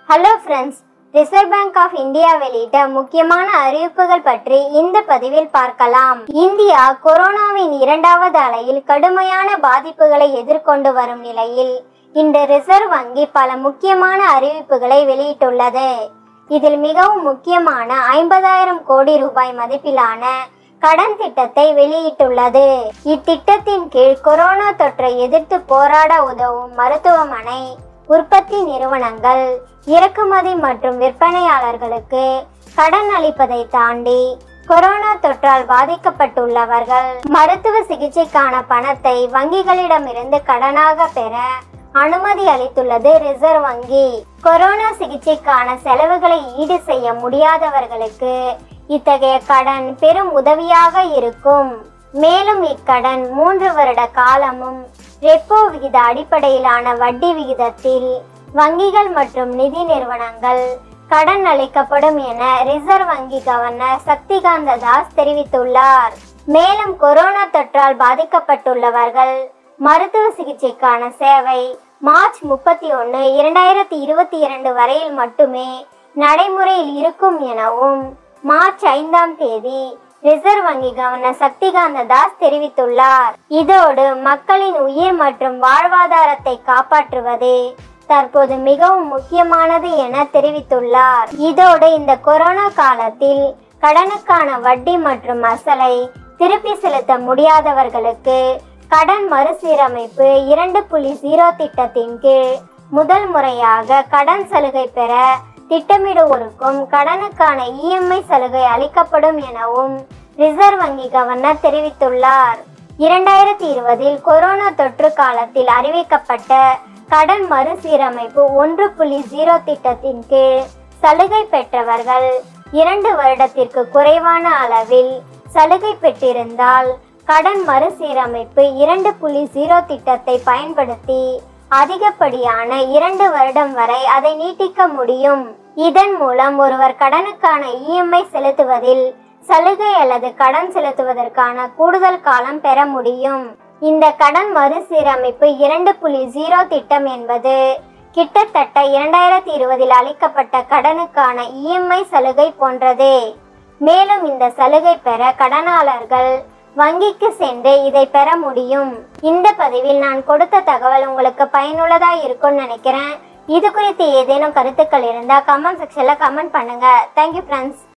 hello friends Reserve Bank of India வெளியிட்ட முக்கியமான அறிவிப்புகள் பற்றி இந்த பதிவில் பார்க்கலாம் இந்தியா கொரோனாவின் இரண்டாவது அலையில் கடுமையான பாதிப்புகளை எதிர்கொண்டு வரும் நிலையில் இன்று ரிசர்வ் வங்கி பல முக்கியமான அறிவிப்புகளை வெளியிட்டுள்ளது இதில் மிகவும் முக்கியமான ஐம்பதாயிரம் கோடி ரூபாய் மதிப்பிலான கடன் திட்டத்தை வெளியிட்டுள்ளது இத்திட்டத்தின் கீழ் கொரோனா தொற்றை எதிர்த்து போராட உதவும் மருத்துவமனை உற்பத்தி நிறுவனங்கள் இறக்குமதி மற்றும் விற்பனையாளர்களுக்கு கடன் அளிப்பதை தாண்டி கொரோனா தொற்றால் பாதிக்கப்பட்டுள்ளவர்கள் மருத்துவ சிகிச்சைக்கான பணத்தை வங்கிகளிடமிருந்து கடனாக பெற அனுமதி அளித்துள்ளது ரிசர்வ் வங்கி கொரோனா சிகிச்சைக்கான செலவுகளை ஈடு செய்ய முடியாதவர்களுக்கு இத்தகைய கடன் பெரும் உதவியாக இருக்கும் மேலும் இக்கடன் மூன்று வருட காலமும் ரெப்போ விகித அடிப்படையிலான வட்டி விகிதத்தில் வங்கிகள் மற்றும் நிதி நிறுவனங்கள் கடன் அளிக்கப்படும் என ரிசர்வ் வங்கி கவர்னர் சக்திகாந்த தாஸ் தெரிவித்துள்ளார் மேலும் கொரோனா தொற்றால் பாதிக்கப்பட்டுள்ளவர்கள் மருத்துவ சிகிச்சைக்கான சேவை மார்ச் முப்பத்தி ஒன்று இரண்டாயிரத்தி இருபத்தி இரண்டு வரையில் மட்டுமே நடைமுறையில் இருக்கும் எனவும் மார்ச் ஐந்தாம் தேதி ரிசர்வ் வங்கி கவர்னர் சக்திகாந்த தாஸ் தெரிவித்துள்ளார் இதோடு மக்களின் உயிர் மற்றும் வாழ்வாதாரத்தை காப்பாற்றுவது தற்போது மிகவும் முக்கியமானது என தெரிவித்துள்ளார் இதோடு இந்த கொரோனா காலத்தில் கடனுக்கான வட்டி மற்றும் அசலை திருப்பி செலுத்த முடியாதவர்களுக்கு கடன் மறுசீரமைப்பு இரண்டு புள்ளி ஜீரோ திட்டத்தின் கீழ் முதல் முறையாக கடன் சலுகை பெற திட்டமிடுவோருக்கும் கடனுக்கான இஎம்ஐ சலுகை அளிக்கப்படும் எனவும் ரிசர்வ் வங்கி கவர்னர் தெரிவித்துள்ளார் இரண்டாயிரத்தி இருபதில் கொரோனா தொற்று காலத்தில் அறிவிக்கப்பட்ட கடன் மறுசீரமைப்பு ஒன்று புள்ளி ஜீரோ திட்டத்தின் கீழ் சலுகை பெற்றவர்கள் இரண்டு வருடத்திற்கு குறைவான அளவில் சலுகை பெற்றிருந்தால் கடன் மறுசீரமைப்பு இரண்டு புள்ளி ஜீரோ திட்டத்தை பயன்படுத்தி அதிகப்படியான இரண்டு வருடம் வரை அதை நீட்டிக்க முடியும் இதன் மூலம் ஒருவர் கடனுக்கான இஎம்ஐ செலுத்துவதில் சலுகை அல்லது கடன் செலுத்துவதற்கான கூடுதல் காலம் பெற முடியும் இந்த கடன் மறுசீரமைப்பு இரண்டு புள்ளி ஜீரோ திட்டம் என்பது கிட்டத்தட்ட இரண்டாயிரத்தி இருபதில் அளிக்கப்பட்ட கடனுக்கான இஎம்ஐ சலுகை போன்றது மேலும் இந்த சலுகை பெற கடனாளர்கள் வங்கிக்கு சென்று இதை பெற முடியும் இந்த பதிவில் நான் கொடுத்த தகவல் உங்களுக்கு பயனுள்ளதா இருக்கும்னு நினைக்கிறேன் இது குறித்து ஏதேனும் கருத்துக்கள் இருந்தால் கமெண்ட் செக்ஷன்ல கமெண்ட் பண்ணுங்க தேங்க்யூ ஃப்ரெண்ட்ஸ்